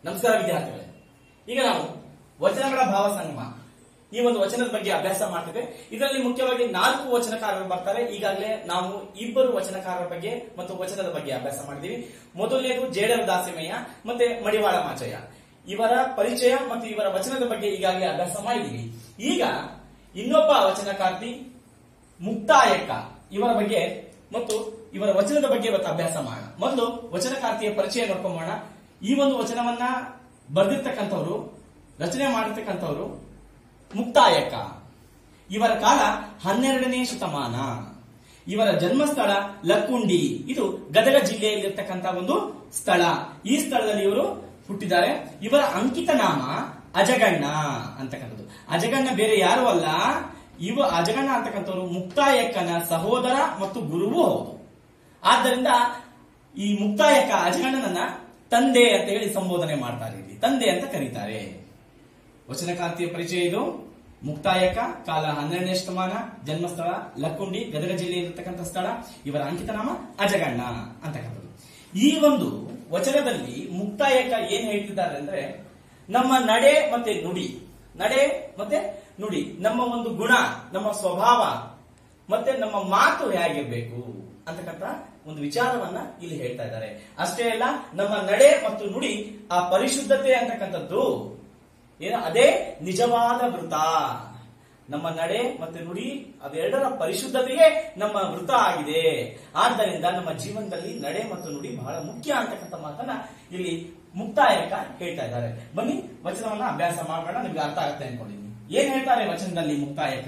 ನಮಸ್ಕಾರ ವಿದ್ಯಾರ್ಥಿಗಳೇ ಈಗ ನಾವು ವಚನಗಳ ಭಾವ ಸಂಗಮ ಈ ಒಂದು ವಚನದ ಬಗ್ಗೆ ಅಭ್ಯಾಸ ಮಾಡ್ತೇವೆ ಇದರಲ್ಲಿ ಮುಖ್ಯವಾಗಿ ನಾಲ್ಕು ವಚನಕಾರರು ಬರ್ತಾರೆ ಈಗಾಗಲೇ ನಾವು ಇಬ್ಬರು ವಚನಕಾರರ ಬಗ್ಗೆ ಮತ್ತು ವಚನದ ಬಗ್ಗೆ ಅಭ್ಯಾಸ ಮಾಡಿದೀವಿ ಮೊದಲನೇದು ಜೇಡರ ದಾಸಿಮಯ್ಯ ಮತ್ತೆ ಮಡಿವಾಳ ಮಾಚಯ್ಯ ಇವರ ಪರಿಚಯ ಮತ್ತು ಇವರ ವಚನದ ಬಗ್ಗೆ ಈಗಾಗಲೇ ಅಭ್ಯಾಸ ಮಾಡಿದೀವಿ ಈಗ ಇನ್ನೊಬ್ಬ ವಚನಕಾರ್ತಿ ಮುಕ್ತಾಯಕ್ಕ ಇವರ ಬಗ್ಗೆ ಮತ್ತು ಇವರ ವಚನದ ಬಗ್ಗೆ ಇವತ್ತು ಅಭ್ಯಾಸ ಮಾಡೋಣ ಮೊದಲು ವಚನಕಾರ್ತಿಯ ಪರಿಚಯ ನೋಡ್ಕೊಂಬೋಣ ಈ ಒಂದು ವಚನವನ್ನ ಬರೆದಿರ್ತಕ್ಕಂಥವ್ರು ರಚನೆ ಮಾಡಿರ್ತಕ್ಕಂಥವ್ರು ಮುಕ್ತಾಯಕ್ಕ ಇವರ ಕಾಲ ಹನ್ನೆರಡನೇ ಶತಮಾನ ಇವರ ಜನ್ಮಸ್ಥಳ ಲಕ್ಕುಂಡಿ ಇದು ಗದಗ ಜಿಲ್ಲೆಯಲ್ಲಿರ್ತಕ್ಕಂಥ ಒಂದು ಸ್ಥಳ ಈ ಸ್ಥಳದಲ್ಲಿ ಇವರು ಹುಟ್ಟಿದ್ದಾರೆ ಇವರ ಅಂಕಿತ ನಾಮ ಅಜಗಣ್ಣ ಅಂತಕ್ಕಂಥದ್ದು ಅಜಗಣ್ಣ ಬೇರೆ ಯಾರು ಅಲ್ಲ ಇವ ಅಜಗಣ್ಣ ಅಂತಕ್ಕಂಥವ್ರು ಮುಕ್ತಾಯಕ್ಕನ ಸಹೋದರ ಮತ್ತು ಗುರುವೂ ಹೌದು ಆದ್ದರಿಂದ ಈ ಮುಕ್ತಾಯಕ್ಕ ಅಜಗಣ್ಣನನ್ನ ತಂದೆ ಅಂತ ಹೇಳಿ ಸಂಬೋಧನೆ ಮಾಡ್ತಾರೆ ಇಲ್ಲಿ ತಂದೆ ಅಂತ ಕರೀತಾರೆ ವಚನಕಾಂತಿಯ ಪರಿಚಯ ಇದು ಮುಕ್ತಾಯಕ ಕಾಲ ಹನ್ನೆರಡನೇ ಶತಮಾನ ಜನ್ಮಸ್ಥಳ ಲಕ್ಕುಂಡಿ ಗದಗ ಜಿಲ್ಲೆಯಲ್ಲಿರ್ತಕ್ಕಂಥ ಸ್ಥಳ ಇವರ ಅಂಕಿತ ನಾಮ ಅಜಗಣ್ಣ ಅಂತಕ್ಕಂಥದ್ದು ಈ ಒಂದು ವಚನದಲ್ಲಿ ಮುಕ್ತಾಯಕ ಏನ್ ಹೇಳ್ತಿದ್ದಾರೆ ಅಂದ್ರೆ ನಮ್ಮ ನಡೆ ಮತ್ತೆ ನುಡಿ ನಡೆ ಮತ್ತೆ ನುಡಿ ನಮ್ಮ ಒಂದು ಗುಣ ನಮ್ಮ ಸ್ವಭಾವ ಮತ್ತೆ ನಮ್ಮ ಮಾತು ಹೇಗಿರ್ಬೇಕು ಅಂತಕ್ಕಂಥ ಒಂದು ವಿಚಾರವನ್ನ ಇಲ್ಲಿ ಹೇಳ್ತಾ ಇದ್ದಾರೆ ಅಷ್ಟೇ ಅಲ್ಲ ನಮ್ಮ ನಡೆ ಮತ್ತು ನುಡಿ ಆ ಪರಿಶುದ್ಧತೆ ಅಂತಕ್ಕಂಥದ್ದು ಏನು ಅದೇ ನಿಜವಾದ ವೃತ ನಮ್ಮ ನಡೆ ಮತ್ತೆ ನುಡಿ ಅವೆರಡರ ಪರಿಶುದ್ಧತೆಯೇ ನಮ್ಮ ವೃತ ಆಗಿದೆ ಆದ್ದರಿಂದ ನಮ್ಮ ಜೀವನದಲ್ಲಿ ನಡೆ ಮತ್ತು ನುಡಿ ಬಹಳ ಮುಖ್ಯ ಅಂತಕ್ಕಂಥ ಮಾತನ್ನ ಇಲ್ಲಿ ಮುಕ್ತಾಯಕ ಹೇಳ್ತಾ ಇದ್ದಾರೆ ಬನ್ನಿ ವಚನವನ್ನ ಅಭ್ಯಾಸ ಮಾಡೋಣ ನಿಮ್ಗೆ ಅರ್ಥ ಆಗುತ್ತೆ ಅನ್ಕೊಂಡಿದ್ದೀನಿ ಏನ್ ಹೇಳ್ತಾರೆ ವಚನದಲ್ಲಿ ಮುಕ್ತಾಯಕ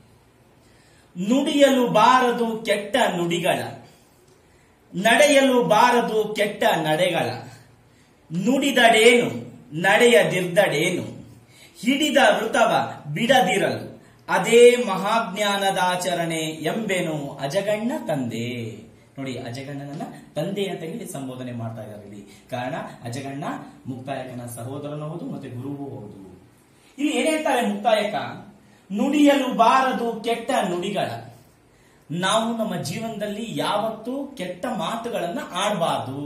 ನುಡಿಯಲು ಬಾರದು ಕೆಟ್ಟ ನುಡಿಗಳ ನಡೆಯಲು ಬಾರದು ಕೆಟ್ಟ ನಡೆಗಳ ನುಡಿದಡೇನು ನಡೆಯದಿರ್ದಡೇನು ಹಿಡಿದ ವೃತವ ಬಿಡದಿರಲು ಅದೇ ಮಹಾಜ್ಞಾನದಾಚರಣೆ ಎಂಬೆನು ಅಜಗಣ್ಣ ತಂದೆ ನೋಡಿ ಅಜಗಣ್ಣನನ್ನ ತಂದೆ ಅಂತ ಹೇಳಿ ಸಂಬೋಧನೆ ಮಾಡ್ತಾ ಇದ್ದಾರೆ ಇಲ್ಲಿ ಕಾರಣ ಅಜಗಣ್ಣ ಮುಕ್ತಾಯಕನ ಸಹೋದರನೂ ಹೌದು ಮತ್ತೆ ಗುರುವೂ ಹೌದು ಇಲ್ಲಿ ಏನ್ ಹೇಳ್ತಾರೆ ಮುಕ್ತಾಯಕ ನುಡಿಯಲು ಬಾರದು ಕೆಟ್ಟ ನುಡಿಗಳ ನಾವು ನಮ್ಮ ಜೀವನದಲ್ಲಿ ಯಾವತ್ತೂ ಕೆಟ್ಟ ಮಾತುಗಳನ್ನ ಆಡಬಾರ್ದು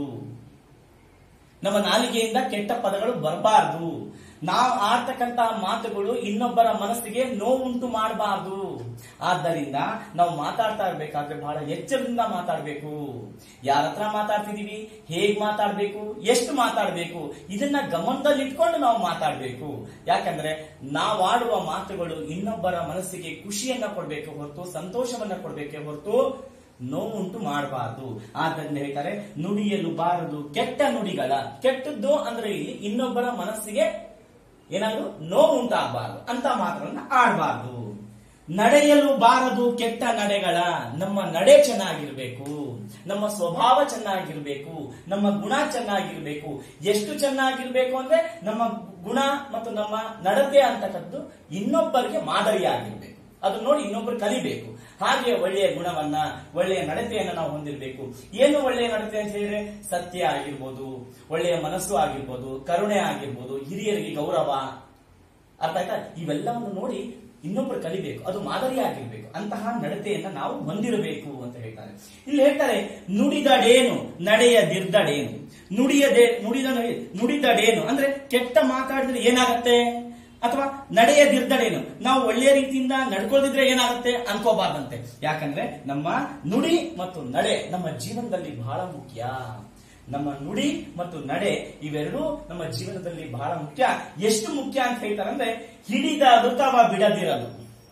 ನಮ್ಮ ನಾಲಿಗೆಯಿಂದ ಕೆಟ್ಟ ಪದಗಳು ಬರಬಾರ್ದು ನಾವು ಆಡ್ತಕ್ಕಂತ ಮಾತುಗಳು ಇನ್ನೊಬ್ಬರ ಮನಸ್ಸಿಗೆ ನೋವುಂಟು ಮಾಡಬಾರ್ದು ಆದ್ದರಿಂದ ನಾವು ಮಾತಾಡ್ತಾ ಇರ್ಬೇಕಾದ್ರೆ ಬಹಳ ಎಚ್ಚರದಿಂದ ಮಾತಾಡ್ಬೇಕು ಯಾರ ಹತ್ರ ಮಾತಾಡ್ತಿದೀವಿ ಹೇಗ್ ಮಾತಾಡ್ಬೇಕು ಎಷ್ಟು ಮಾತಾಡ್ಬೇಕು ಇದನ್ನ ಗಮನದಲ್ಲಿ ಇಟ್ಕೊಂಡು ನಾವು ಮಾತಾಡ್ಬೇಕು ಯಾಕಂದ್ರೆ ನಾವು ಆಡುವ ಮಾತುಗಳು ಇನ್ನೊಬ್ಬರ ಮನಸ್ಸಿಗೆ ಖುಷಿಯನ್ನ ಕೊಡ್ಬೇಕು ಹೊರತು ಸಂತೋಷವನ್ನ ಕೊಡ್ಬೇಕೆ ಹೊರತು ನೋವುಂಟು ಮಾಡಬಾರದು ಆದ್ದರಿಂದ ಹೇಳ್ತಾರೆ ನುಡಿಯಲು ಬಾರದು ಕೆಟ್ಟ ನುಡಿಗಳ ಕೆಟ್ಟದ್ದು ಅಂದ್ರೆ ಇಲ್ಲಿ ಇನ್ನೊಬ್ಬರ ಮನಸ್ಸಿಗೆ ಏನಾದ್ರು ನೋವು ಉಂಟಾಗಬಾರದು ಅಂತ ಮಾತುಗಳನ್ನ ಆಡಬಾರದು ನಡೆಯಲು ಬಾರದು ಕೆಟ್ಟ ನಡೆಗಳ ನಮ್ಮ ನಡೆ ಚೆನ್ನಾಗಿರ್ಬೇಕು ನಮ್ಮ ಸ್ವಭಾವ ಚೆನ್ನಾಗಿರ್ಬೇಕು ನಮ್ಮ ಗುಣ ಚೆನ್ನಾಗಿರ್ಬೇಕು ಎಷ್ಟು ಚೆನ್ನಾಗಿರ್ಬೇಕು ಅಂದ್ರೆ ನಮ್ಮ ಗುಣ ಮತ್ತು ನಮ್ಮ ನಡತೆ ಅಂತಕ್ಕದ್ದು ಇನ್ನೊಬ್ಬರಿಗೆ ಮಾದರಿಯಾಗಿರ್ಬೇಕು ಅದು ನೋಡಿ ಇನ್ನೊಬ್ಬರು ಕಲಿಬೇಕು ಹಾಗೆ ಒಳ್ಳೆಯ ಗುಣವನ್ನ ಒಳ್ಳೆಯ ನಡತೆಯನ್ನ ನಾವು ಹೊಂದಿರಬೇಕು ಏನು ಒಳ್ಳೆಯ ನಡತೆ ಅಂತ ಹೇಳಿದ್ರೆ ಸತ್ಯ ಆಗಿರ್ಬೋದು ಒಳ್ಳೆಯ ಮನಸ್ಸು ಆಗಿರ್ಬೋದು ಕರುಣೆ ಆಗಿರ್ಬೋದು ಹಿರಿಯರಿಗೆ ಗೌರವ ಅರ್ಥ ಆಯ್ತಾ ಇವೆಲ್ಲವನ್ನು ನೋಡಿ ಇನ್ನೊಬ್ಬರು ಕಲಿಬೇಕು ಅದು ಮಾದರಿಯಾಗಿರ್ಬೇಕು ಅಂತಹ ನಡತೆಯನ್ನ ನಾವು ಹೊಂದಿರಬೇಕು ಅಂತ ಹೇಳ್ತಾರೆ ಇಲ್ಲಿ ಹೇಳ್ತಾರೆ ನುಡಿದಡೇನು ನಡೆಯದಿರ್ದಡೇನು ನುಡಿಯದೆ ನುಡಿದ ನುಡಿದಡೇನು ಅಂದ್ರೆ ಕೆಟ್ಟ ಮಾತಾಡಿದ್ರೆ ಏನಾಗತ್ತೆ ಅಥವಾ ನಡೆಯದಿರ್ದಡೇನು ನಾವು ಒಳ್ಳೆಯ ರೀತಿಯಿಂದ ನಡ್ಕೊಳ್ಳದಿದ್ರೆ ಏನಾಗುತ್ತೆ ಅನ್ಕೋಬಾರ್ದಂತೆ ಯಾಕಂದ್ರೆ ನಮ್ಮ ನುಡಿ ಮತ್ತು ನಡೆ ನಮ್ಮ ಜೀವನದಲ್ಲಿ ಬಹಳ ಮುಖ್ಯ ನಮ್ಮ ನುಡಿ ಮತ್ತು ನಡೆ ಇವೆರಡೂ ನಮ್ಮ ಜೀವನದಲ್ಲಿ ಬಹಳ ಮುಖ್ಯ ಎಷ್ಟು ಮುಖ್ಯ ಅಂತ ಹೇಳ್ತಾರೆ ಅಂದ್ರೆ ಹಿಡಿದ ವೃತವ ಬಿಡದಿರಲು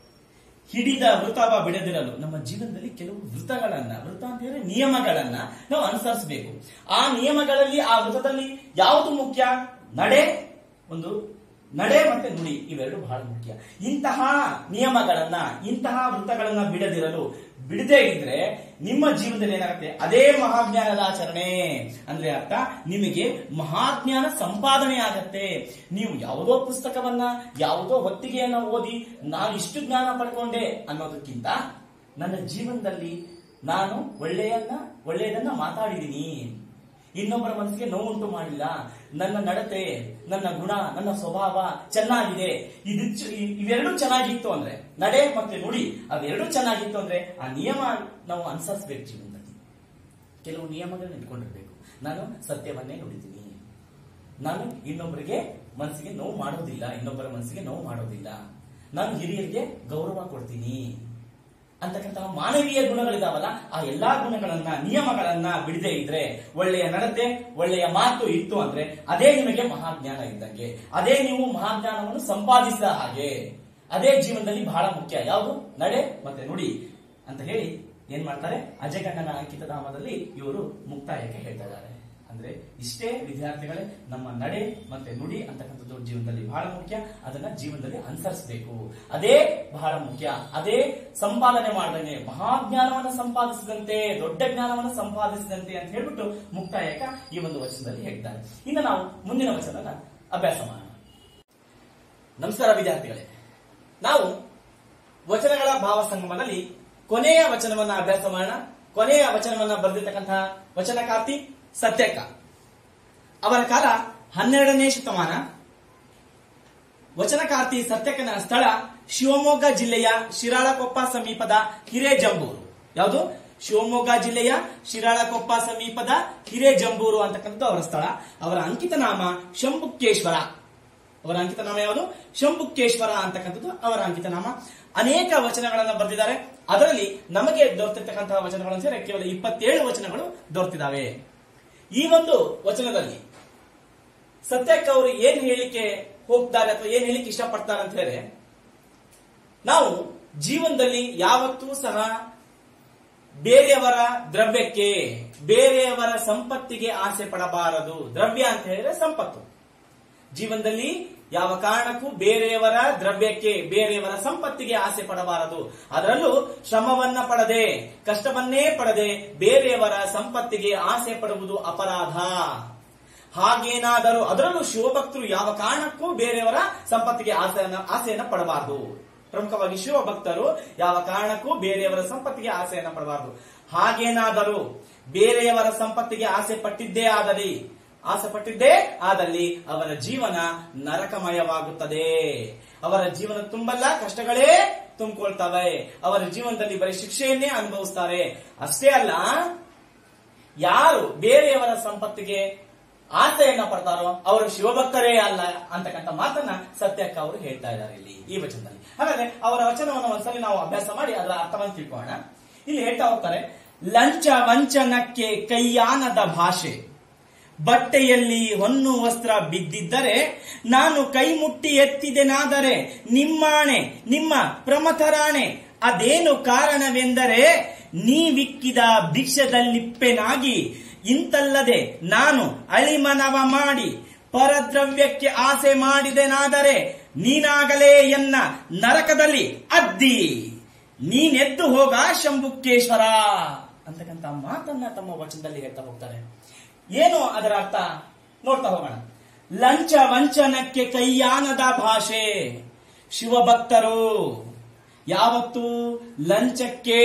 ಹಿಡಿದ ವೃತವ ಬಿಡದಿರಲು ನಮ್ಮ ಜೀವನದಲ್ಲಿ ಕೆಲವು ವೃತಗಳನ್ನ ವೃತ ಅಂತ ಹೇಳಿದ್ರೆ ನಿಯಮಗಳನ್ನ ನಾವು ಅನುಸರಿಸಬೇಕು ಆ ನಿಯಮಗಳಲ್ಲಿ ಆ ವೃತದಲ್ಲಿ ಯಾವುದು ಮುಖ್ಯ ನಡೆ ಒಂದು ನಡೆ ಮತ್ತೆ ನುಡಿ ಇವೆರಡು ಬಹಳ ಮುಖ್ಯ ಇಂತಹ ನಿಯಮಗಳನ್ನ ಇಂತಹ ವೃತ್ತಗಳನ್ನ ಬಿಡದಿರಲು ಬಿಡದೇ ಇದ್ರೆ ನಿಮ್ಮ ಜೀವನದಲ್ಲಿ ಏನಾಗುತ್ತೆ ಅದೇ ಮಹಾಜ್ಞಾನದ ಆಚರಣೆ ಅಂದ್ರೆ ಅರ್ಥ ನಿಮಗೆ ಮಹಾಜ್ಞಾನ ಸಂಪಾದನೆ ಆಗತ್ತೆ ನೀವು ಯಾವುದೋ ಪುಸ್ತಕವನ್ನ ಯಾವುದೋ ಹೊತ್ತಿಗೆಯನ್ನ ಓದಿ ನಾನು ಇಷ್ಟು ಜ್ಞಾನ ಪಡ್ಕೊಂಡೆ ಅನ್ನೋದಕ್ಕಿಂತ ನನ್ನ ಜೀವನದಲ್ಲಿ ನಾನು ಒಳ್ಳೆಯನ್ನ ಒಳ್ಳೆಯದನ್ನ ಮಾತಾಡಿದೀನಿ ಇನ್ನೊಬ್ಬರ ಮನಸ್ಸಿಗೆ ನೋವುಂಟು ಮಾಡಿಲ್ಲ ನನ್ನ ನಡತೆ ನನ್ನ ಗುಣ ನನ್ನ ಸ್ವಭಾವ ಚೆನ್ನಾಗಿದೆ ಇದು ಇವೆರಡು ಚೆನ್ನಾಗಿತ್ತು ಅಂದ್ರೆ ನಡೆ ಮತ್ತೆ ನುಡಿ ಅವೆರಡು ಚೆನ್ನಾಗಿತ್ತು ಅಂದ್ರೆ ಆ ನಿಯಮ ನಾವು ಅನುಸರಿಸಬೇಕು ಜೀವನದಲ್ಲಿ ಕೆಲವು ನಿಯಮಗಳನ್ನ ಇಟ್ಕೊಂಡಿರ್ಬೇಕು ನಾನು ಸತ್ಯವನ್ನೇ ನುಡಿತೀನಿ ನಾನು ಇನ್ನೊಬ್ಬರಿಗೆ ಮನಸ್ಸಿಗೆ ನೋವು ಮಾಡೋದಿಲ್ಲ ಇನ್ನೊಬ್ಬರ ಮನಸ್ಸಿಗೆ ನೋವು ಮಾಡೋದಿಲ್ಲ ನಾನು ಹಿರಿಯರಿಗೆ ಗೌರವ ಕೊಡ್ತೀನಿ ಅಂತಕ್ಕಂತಹ ಮಾನವೀಯ ಗುಣಗಳಿದಾವಲ್ಲ ಆ ಎಲ್ಲಾ ಗುಣಗಳನ್ನ ನಿಯಮಗಳನ್ನ ಬಿಡದೆ ಇದ್ರೆ ಒಳ್ಳೆಯ ನಡತೆ ಒಳ್ಳೆಯ ಮಾತು ಇತ್ತು ಅಂದ್ರೆ ಅದೇ ನಿಮಗೆ ಮಹಾಜ್ಞಾನ ಇದ್ದಂಗೆ ಅದೇ ನೀವು ಮಹಾಜ್ಞಾನವನ್ನು ಸಂಪಾದಿಸಿದ ಹಾಗೆ ಅದೇ ಜೀವನದಲ್ಲಿ ಬಹಳ ಮುಖ್ಯ ಯಾವುದು ನಡೆ ಮತ್ತೆ ನುಡಿ ಅಂತ ಹೇಳಿ ಏನ್ ಮಾಡ್ತಾರೆ ಅಜಗಣ್ಣನ ಅಂಕಿತ ಧಾಮದಲ್ಲಿ ಇವರು ಮುಕ್ತಾಯಕ್ಕೆ ಹೇಳ್ತಾ ಇದ್ದಾರೆ ಅಂದ್ರೆ ಇಷ್ಟೇ ವಿದ್ಯಾರ್ಥಿಗಳೇ ನಮ್ಮ ನಡೆ ಮತ್ತೆ ನುಡಿ ಅಂತಕ್ಕಂಥದ್ದು ಜೀವನದಲ್ಲಿ ಬಹಳ ಮುಖ್ಯ ಅದನ್ನ ಜೀವನದಲ್ಲಿ ಅನುಸರಿಸಬೇಕು ಅದೇ ಬಹಳ ಮುಖ್ಯ ಅದೇ ಸಂಪಾದನೆ ಮಾಡಿದಂಗೆ ಮಹಾಜ್ಞಾನವನ್ನು ಸಂಪಾದಿಸಿದಂತೆ ದೊಡ್ಡ ಜ್ಞಾನವನ್ನು ಸಂಪಾದಿಸಿದಂತೆ ಅಂತ ಹೇಳ್ಬಿಟ್ಟು ಮುಕ್ತಾಯಕ ಈ ಒಂದು ವಚನದಲ್ಲಿ ಹೇಳ್ತಾರೆ ಇನ್ನು ನಾವು ಮುಂದಿನ ವಚನನ ಅಭ್ಯಾಸ ಮಾಡೋಣ ನಮಸ್ಕಾರ ವಿದ್ಯಾರ್ಥಿಗಳೇ ನಾವು ವಚನಗಳ ಭಾವ ಸಂಗಮದಲ್ಲಿ ಕೊನೆಯ ವಚನವನ್ನ ಅಭ್ಯಾಸ ಮಾಡೋಣ ಕೊನೆಯ ವಚನವನ್ನ ಬರೆದಿರ್ತಕ್ಕಂತಹ ವಚನಕಾರ್ತಿ ಸತ್ಯಕ ಅವರ ಕಾಲ ಹನ್ನೆರಡನೇ ಶತಮಾನ ವಚನಕಾರ್ತಿ ಸತ್ಯಕನ ಸ್ಥಳ ಶಿವಮೊಗ್ಗ ಜಿಲ್ಲೆಯ ಶಿರಾಳಕೊಪ್ಪ ಸಮೀಪದ ಹಿರೇಜಂಬೂರು ಯಾವುದು ಶಿವಮೊಗ್ಗ ಜಿಲ್ಲೆಯ ಶಿರಾಳಕೊಪ್ಪ ಸಮೀಪದ ಹಿರೇಜಂಬೂರು ಅಂತಕ್ಕಂಥದ್ದು ಅವರ ಸ್ಥಳ ಅವರ ಅಂಕಿತ ನಾಮ ಶಂಭುಕೇಶ್ವರ ಅವರ ಅಂಕಿತ ನಾಮ ಯಾವುದು ಶಂಭುಕೇಶ್ವರ ಅಂತಕ್ಕಂಥದ್ದು ಅವರ ಅಂಕಿತ ನಾಮ ಅನೇಕ ವಚನಗಳನ್ನ ಬರೆದಿದ್ದಾರೆ ಅದರಲ್ಲಿ ನಮಗೆ ದೊರೆತಿರ್ತಕ್ಕಂತಹ ವಚನಗಳನ್ನು ಸೇರಿ ಕೇವಲ ಇಪ್ಪತ್ತೇಳು ವಚನಗಳು ದೊರೆತಿದ್ದಾವೆ ಈ ಒಂದು ವಚನದಲ್ಲಿ ಸತ್ಯಕ್ಕೆ ಅವರು ಏನ್ ಹೇಳಿಕೆ ಹೋಗ್ತಾರೆ ಅಥವಾ ಏನ್ ಹೇಳಿಕೆ ಇಷ್ಟಪಡ್ತಾರೆ ಅಂತ ಹೇಳಿದ್ರೆ ನಾವು ಜೀವನದಲ್ಲಿ ಯಾವತ್ತೂ ಸಹ ಬೇರೆಯವರ ದ್ರವ್ಯಕ್ಕೆ ಬೇರೆಯವರ ಸಂಪತ್ತಿಗೆ ಆಸೆ ಪಡಬಾರದು ದ್ರವ್ಯ ಅಂತ ಹೇಳಿದ್ರೆ ಸಂಪತ್ತು ಜೀವನದಲ್ಲಿ ಯಾವ ಕಾರಣಕ್ಕೂ ಬೇರೆಯವರ ದ್ರವ್ಯಕ್ಕೆ ಬೇರೆಯವರ ಸಂಪತ್ತಿಗೆ ಆಸೆ ಪಡಬಾರದು ಅದರಲ್ಲೂ ಶ್ರಮವನ್ನ ಪಡದೆ ಕಷ್ಟವನ್ನೇ ಪಡದೆ ಬೇರೆಯವರ ಸಂಪತ್ತಿಗೆ ಆಸೆ ಪಡುವುದು ಅಪರಾಧ ಹಾಗೇನಾದರೂ ಅದರಲ್ಲೂ ಶಿವಭಕ್ತರು ಯಾವ ಕಾರಣಕ್ಕೂ ಬೇರೆಯವರ ಸಂಪತ್ತಿಗೆ ಆಸೆಯನ್ನ ಆಸೆಯನ್ನ ಪಡಬಾರದು ಪ್ರಮುಖವಾಗಿ ಶಿವಭಕ್ತರು ಯಾವ ಕಾರಣಕ್ಕೂ ಬೇರೆಯವರ ಸಂಪತ್ತಿಗೆ ಆಸೆಯನ್ನ ಪಡಬಾರದು ಹಾಗೇನಾದರೂ ಬೇರೆಯವರ ಸಂಪತ್ತಿಗೆ ಆಸೆ ಪಟ್ಟಿದ್ದೇ ಆದಲ್ಲಿ ಆಸೆ ಪಟ್ಟಿದ್ದೇ ಆದಲ್ಲಿ ಅವರ ಜೀವನ ನರಕಮಯವಾಗುತ್ತದೆ ಅವರ ಜೀವನ ತುಂಬಲ್ಲ ಕಷ್ಟಗಳೇ ತುಂಬಿಕೊಳ್ತವೆ ಅವರ ಜೀವನದಲ್ಲಿ ಬರೀ ಶಿಕ್ಷೆಯನ್ನೇ ಅನುಭವಿಸ್ತಾರೆ ಅಷ್ಟೇ ಅಲ್ಲ ಯಾರು ಬೇರೆಯವರ ಸಂಪತ್ತಿಗೆ ಆಸೆಯನ್ನ ಪಡ್ತಾರೋ ಅವರು ಶಿವಭಕ್ತರೇ ಅಲ್ಲ ಅಂತಕ್ಕಂಥ ಮಾತನ್ನ ಸತ್ಯಕ್ಕ ಅವರು ಹೇಳ್ತಾ ಇದ್ದಾರೆ ಇಲ್ಲಿ ಈ ವಚನದಲ್ಲಿ ಹಾಗಾದ್ರೆ ಅವರ ವಚನವನ್ನು ಒಂದ್ಸಲಿ ನಾವು ಅಭ್ಯಾಸ ಮಾಡಿ ಅದರ ಅರ್ಥವನ್ನು ತಿಳ್ಕೊಳ್ಳೋಣ ಇಲ್ಲಿ ಹೇಳ್ತಾ ಹೋಗ್ತಾರೆ ಲಂಚ ವಂಚನಕ್ಕೆ ಕೈಯಾನದ ಭಾಷೆ ಬಟ್ಟೆಯಲ್ಲಿ ಹೊನ್ನು ವಸ್ತ್ರ ಬಿದ್ದಿದ್ದರೆ ನಾನು ಕೈ ಮುಟ್ಟಿ ಎತ್ತಿದೆನಾದರೆ ನಿಮ್ಮಾಣೆ ನಿಮ್ಮ ಪ್ರಮಥರಾಣೆ ಅದೇನು ಕಾರಣವೆಂದರೆ ನೀವಿಕ್ಕಿದ ಭಿಕ್ಷದಲ್ಲಿಪ್ಪೆನಾಗಿ ಇಂತಲ್ಲದೆ ನಾನು ಅಳಿಮನವ ಮಾಡಿ ಪರದ್ರವ್ಯಕ್ಕೆ ಆಸೆ ಮಾಡಿದೆನಾದರೆ ನೀನಾಗಲೇ ಎನ್ನ ನರಕದಲ್ಲಿ ಅದ್ದಿ ನೀನೆದ್ದು ಹೋಗ ಶಂಭುಕೇಶ್ವರ ಅಂತಕ್ಕಂಥ ಮಾತನ್ನ ತಮ್ಮ ವಚನದಲ್ಲಿ ಹೇಳ್ತಾ ಹೋಗ್ತಾರೆ ಏನು ಅದರ ಅರ್ಥ ನೋಡ್ತಾ ಹೋಗೋಣ ಲಂಚ ವಂಚನಕ್ಕೆ ಕೈಯಾನದ ಭಾಷೆ ಶಿವಭಕ್ತರು ಯಾವತ್ತು ಲಂಚಕ್ಕೆ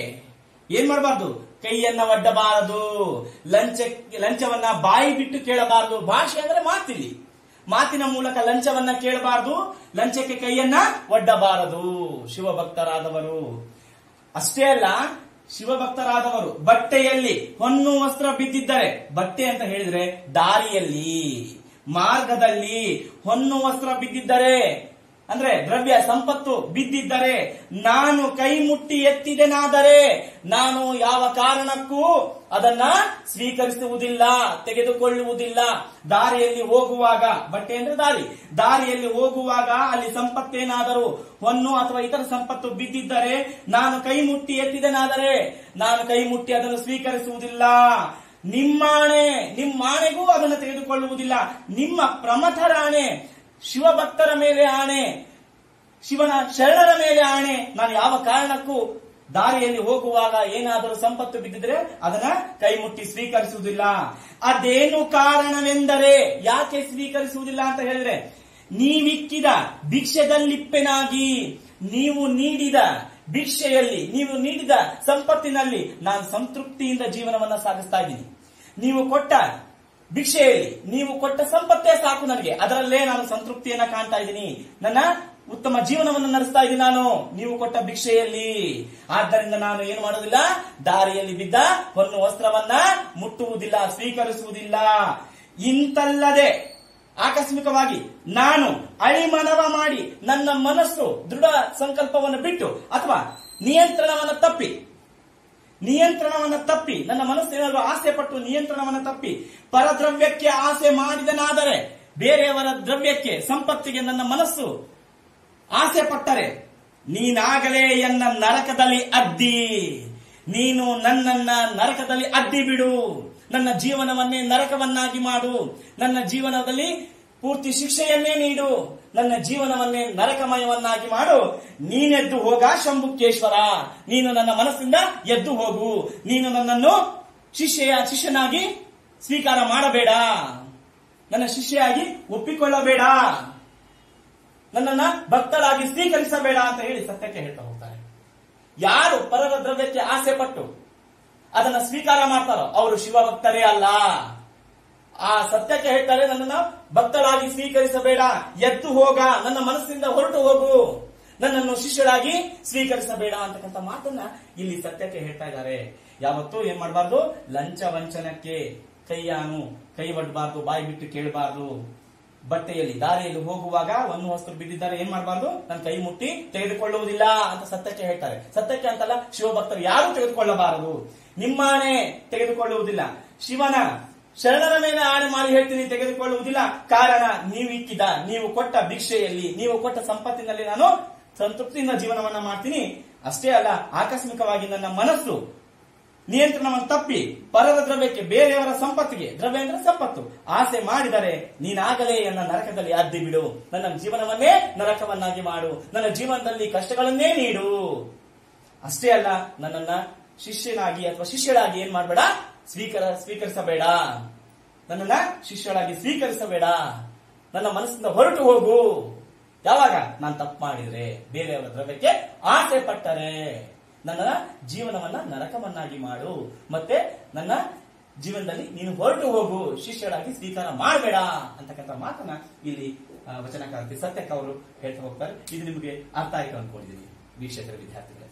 ಏನ್ ಮಾಡಬಾರ್ದು ಕೈಯನ್ನ ಒಡ್ಡಬಾರದು ಲಂಚ ಲಂಚವನ್ನ ಬಾಯಿ ಬಿಟ್ಟು ಕೇಳಬಾರದು ಭಾಷೆ ಅಂದ್ರೆ ಮಾತಿಲ್ಲಿ ಮಾತಿನ ಮೂಲಕ ಲಂಚವನ್ನ ಕೇಳಬಾರದು ಲಂಚಕ್ಕೆ ಕೈಯನ್ನ ಒಡ್ಡಬಾರದು ಶಿವಭಕ್ತರಾದವರು ಅಷ್ಟೇ ಅಲ್ಲ ಶಿವಭಕ್ತರಾದವರು ಬಟ್ಟೆಯಲ್ಲಿ ಹೊನ್ನು ವಸ್ತ್ರ ಬಿದ್ದಿದ್ದರೆ ಬಟ್ಟೆ ಅಂತ ಹೇಳಿದ್ರೆ ದಾರಿಯಲ್ಲಿ ಮಾರ್ಗದಲ್ಲಿ ಹೊನ್ನು ವಸ್ತ್ರ ಬಿದ್ದಿದ್ದರೆ ಅಂದ್ರೆ ದ್ರವ್ಯ ಸಂಪತ್ತು ಬಿದ್ದಿದ್ದರೆ ನಾನು ಕೈ ಮುಟ್ಟಿ ಎತ್ತಿದೆನಾದರೆ ನಾನು ಯಾವ ಕಾರಣಕ್ಕೂ ಅದನ್ನ ಸ್ವೀಕರಿಸುವುದಿಲ್ಲ ತೆಗೆದುಕೊಳ್ಳುವುದಿಲ್ಲ ದಾರಿಯಲ್ಲಿ ಹೋಗುವಾಗ ಬಟ್ಟೆ ಅಂದ್ರೆ ದಾರಿ ದಾರಿಯಲ್ಲಿ ಹೋಗುವಾಗ ಅಲ್ಲಿ ಸಂಪತ್ತೇನಾದರೂ ಹೊನ್ನು ಅಥವಾ ಇತರ ಸಂಪತ್ತು ಬಿದ್ದಿದ್ದರೆ ನಾನು ಕೈ ಮುಟ್ಟಿ ಎತ್ತಿದೆನಾದರೆ ನಾನು ಕೈ ಮುಟ್ಟಿ ಅದನ್ನು ಸ್ವೀಕರಿಸುವುದಿಲ್ಲ ನಿಮ್ಮಾಣೆ ನಿಮ್ಮಾಣೆಗೂ ಅದನ್ನು ತೆಗೆದುಕೊಳ್ಳುವುದಿಲ್ಲ ನಿಮ್ಮ ಪ್ರಮಥರಾಣೆ ಶಿವಭಕ್ತರ ಮೇಲೆ ಆಣೆ ಶಿವನ ಶರಣರ ಮೇಲೆ ಆಣೆ ನಾನು ಯಾವ ಕಾರಣಕ್ಕೂ ದಾರಿಯಲ್ಲಿ ಹೋಗುವಾಗ ಏನಾದರೂ ಸಂಪತ್ತು ಬಿದ್ದಿದ್ರೆ ಅದನ್ನ ಕೈ ಮುಟ್ಟಿ ಸ್ವೀಕರಿಸುವುದಿಲ್ಲ ಅದೇನು ಕಾರಣವೆಂದರೆ ಯಾಕೆ ಸ್ವೀಕರಿಸುವುದಿಲ್ಲ ಅಂತ ಹೇಳಿದ್ರೆ ನೀವಿಕ್ಕಿದ ಭಿಕ್ಷೆದಲ್ಲಿಪ್ಪೆನಾಗಿ ನೀವು ನೀಡಿದ ಭಿಕ್ಷೆಯಲ್ಲಿ ನೀವು ನೀಡಿದ ಸಂಪತ್ತಿನಲ್ಲಿ ನಾನು ಸಂತೃಪ್ತಿಯಿಂದ ಜೀವನವನ್ನ ಸಾಗಿಸ್ತಾ ಇದ್ದೀನಿ ನೀವು ಕೊಟ್ಟ ಭಿಕ್ಷೆಯಲ್ಲಿ ನೀವು ಕೊಟ್ಟ ಸಂಪತ್ತೇ ಸಾಕು ನನಗೆ ಅದರಲ್ಲೇ ನಾನು ಸಂತೃಪ್ತಿಯನ್ನ ಕಾಣ್ತಾ ಇದ್ದೀನಿ ನನ್ನ ಉತ್ತಮ ಜೀವನವನ್ನು ನಡೆಸ್ತಾ ಇದ್ದೀನಿ ನಾನು ನೀವು ಕೊಟ್ಟ ಭಿಕ್ಷೆಯಲ್ಲಿ ಆದ್ದರಿಂದ ನಾನು ಏನು ಮಾಡೋದಿಲ್ಲ ದಾರಿಯಲ್ಲಿ ಬಿದ್ದ ಹೊನ್ನು ವಸ್ತ್ರವನ್ನ ಮುಟ್ಟುವುದಿಲ್ಲ ಸ್ವೀಕರಿಸುವುದಿಲ್ಲ ಇಂತಲ್ಲದೆ ಆಕಸ್ಮಿಕವಾಗಿ ನಾನು ಅಳಿಮನವ ಮಾಡಿ ನನ್ನ ಮನಸ್ಸು ದೃಢ ಸಂಕಲ್ಪವನ್ನು ಬಿಟ್ಟು ಅಥವಾ ನಿಯಂತ್ರಣವನ್ನು ತಪ್ಪಿ ನಿಯಂತ್ರಣವನ್ನು ತಪ್ಪಿ ನನ್ನ ಮನಸ್ಸೇನಾದರೂ ಆಸೆ ಪಟ್ಟು ನಿಯಂತ್ರಣವನ್ನು ತಪ್ಪಿ ಪರದ್ರವ್ಯಕ್ಕೆ ಆಸೆ ಮಾಡಿದನಾದರೆ ಬೇರೆಯವರ ದ್ರವ್ಯಕ್ಕೆ ಸಂಪತ್ತಿಗೆ ನನ್ನ ಮನಸ್ಸು ಆಸೆ ಪಟ್ಟರೆ ನೀನಾಗಲೇ ಎನ್ನ ನರಕದಲ್ಲಿ ಅದ್ದಿ ನೀನು ನನ್ನನ್ನ ನರಕದಲ್ಲಿ ಅದ್ದಿ ಬಿಡು ನನ್ನ ಜೀವನವನ್ನೇ ನರಕವನ್ನಾಗಿ ಮಾಡು ನನ್ನ ಜೀವನದಲ್ಲಿ ಪೂರ್ತಿ ಶಿಕ್ಷೆಯನ್ನೇ ನೀಡು ನನ್ನ ಜೀವನವನ್ನೇ ನರಕಮಯವನ್ನಾಗಿ ಮಾಡು ನೀನೆದ್ದು ಹೋಗ ಶಂಭುಕೇಶ್ವರ ನೀನು ನನ್ನ ಮನಸ್ಸಿಂದ ಎದ್ದು ಹೋಗು ನೀನು ನನ್ನನ್ನು ಶಿಷ್ಯ ಶಿಷ್ಯನಾಗಿ ಸ್ವೀಕಾರ ಮಾಡಬೇಡ ನನ್ನ ಶಿಷ್ಯೆಯಾಗಿ ಒಪ್ಪಿಕೊಳ್ಳಬೇಡ ನನ್ನನ್ನ ಭಕ್ತರಾಗಿ ಸ್ವೀಕರಿಸಬೇಡ ಅಂತ ಹೇಳಿ ಸತ್ಯಕ್ಕೆ ಹೇಳ್ತಾ ಹೋಗ್ತಾರೆ ಯಾರು ಪರರ ದ್ರವ್ಯಕ್ಕೆ ಆಸೆ ಪಟ್ಟು ಅದನ್ನ ಸ್ವೀಕಾರ ಮಾಡ್ತಾರೋ ಅವರು ಶಿವ ಭಕ್ತರೇ ಅಲ್ಲ ಆ ಸತ್ಯಕ್ಕೆ ಹೇಳ್ತಾರೆ ನನ್ನನ್ನ ಭಕ್ತರಾಗಿ ಸ್ವೀಕರಿಸಬೇಡ ಎದ್ದು ಹೋಗ ನನ್ನ ಮನಸ್ಸಿಂದ ಹೊರಟು ಹೋಗು ನನ್ನನ್ನು ಶಿಷ್ಯರಾಗಿ ಸ್ವೀಕರಿಸಬೇಡ ಅಂತಕ್ಕಂಥ ಮಾತನ್ನ ಇಲ್ಲಿ ಸತ್ಯಕ್ಕೆ ಹೇಳ್ತಾ ಇದ್ದಾರೆ ಯಾವತ್ತೂ ಏನ್ ಮಾಡಬಾರ್ದು ಲಂಚ ವಂಚನಕ್ಕೆ ಕೈಯಾನು ಕೈ ಒಡ್ಬಾರ್ದು ಬಾಯಿ ಬಿಟ್ಟು ಕೇಳಬಾರ್ದು ಬಟ್ಟೆಯಲ್ಲಿ ದಾರಿಯಲ್ಲಿ ಹೋಗುವಾಗ ಒಂದು ವಸ್ತು ಬಿದ್ದಿದ್ದಾರೆ ಏನ್ ಮಾಡಬಾರ್ದು ನನ್ನ ಕೈ ಮುಟ್ಟಿ ತೆಗೆದುಕೊಳ್ಳುವುದಿಲ್ಲ ಅಂತ ಸತ್ಯಕ್ಕೆ ಹೇಳ್ತಾರೆ ಸತ್ಯಕ್ಕೆ ಅಂತಲ್ಲ ಶಿವಭಕ್ತರು ಯಾರು ತೆಗೆದುಕೊಳ್ಳಬಾರದು ನಿಮ್ಮಾಣೆ ತೆಗೆದುಕೊಳ್ಳುವುದಿಲ್ಲ ಶಿವನ ಶರಣರ ಮೇಲೆ ಆಣೆ ಮಾಡಿ ಹೇಳ್ತೀನಿ ತೆಗೆದುಕೊಳ್ಳುವುದಿಲ್ಲ ಕಾರಣ ನೀವು ಇಕ್ಕಿದ ನೀವು ಕೊಟ್ಟ ಭಿಕ್ಷೆಯಲ್ಲಿ ನೀವು ಕೊಟ್ಟ ಸಂಪತ್ತಿನಲ್ಲಿ ನಾನು ಸಂತೃಪ್ತಿಯಿಂದ ಜೀವನವನ್ನ ಮಾಡ್ತೀನಿ ಅಷ್ಟೇ ಅಲ್ಲ ಆಕಸ್ಮಿಕವಾಗಿ ನನ್ನ ಮನಸ್ಸು ನಿಯಂತ್ರಣವನ್ನು ತಪ್ಪಿ ಪರರ ದ್ರವ್ಯಕ್ಕೆ ಬೇರೆಯವರ ಸಂಪತ್ತಿಗೆ ದ್ರವ್ಯ ಅಂದ್ರೆ ಸಂಪತ್ತು ಆಸೆ ಮಾಡಿದರೆ ನೀನಾಗಲೇ ನನ್ನ ನರಕದಲ್ಲಿ ಅದ್ದಿ ಬಿಡು ನನ್ನ ಜೀವನವನ್ನೇ ನರಕವನ್ನಾಗಿ ಮಾಡು ನನ್ನ ಜೀವನದಲ್ಲಿ ಕಷ್ಟಗಳನ್ನೇ ನೀಡು ಅಷ್ಟೇ ಅಲ್ಲ ನನ್ನನ್ನ ಶಿಷ್ಯನಾಗಿ ಅಥವಾ ಶಿಷ್ಯಳಾಗಿ ಏನ್ ಮಾಡಬೇಡ ಸ್ವೀಕರ ಸ್ವೀಕರಿಸಬೇಡ ನನ್ನನ್ನ ಶಿಷ್ಯಳಾಗಿ ಸ್ವೀಕರಿಸಬೇಡ ನನ್ನ ಮನಸ್ಸಿಂದ ಹೊರಟು ಹೋಗು ಯಾವಾಗ ನಾನು ತಪ್ಪು ಮಾಡಿದ್ರೆ ಬೇರೆಯವರ ದ್ರವ್ಯಕ್ಕೆ ಆಸೆ ಪಟ್ಟರೆ ನನ್ನ ಜೀವನವನ್ನ ನರಕವನ್ನಾಗಿ ಮಾಡು ಮತ್ತೆ ನನ್ನ ಜೀವನದಲ್ಲಿ ನೀನು ಹೊರಟು ಹೋಗು ಶಿಷ್ಯರಾಗಿ ಸ್ವೀಕಾರ ಮಾಡಬೇಡ ಅಂತಕ್ಕಂಥ ಮಾತನ್ನ ಇಲ್ಲಿ ಆ, ವಚನಕಾರ್ತಿ ಸತ್ಯಕ್ಕೆ ಅವರು ಹೇಳ್ತಾ ಹೋಗ್ತಾರೆ ಇದು ನಿಮಗೆ ಅರ್ಥ ಆಯ್ತು ಅನ್ಕೊಂಡಿದ್ದೀನಿ ವೀಕ್ಷಕರ ವಿದ್ಯಾರ್ಥಿಗಳು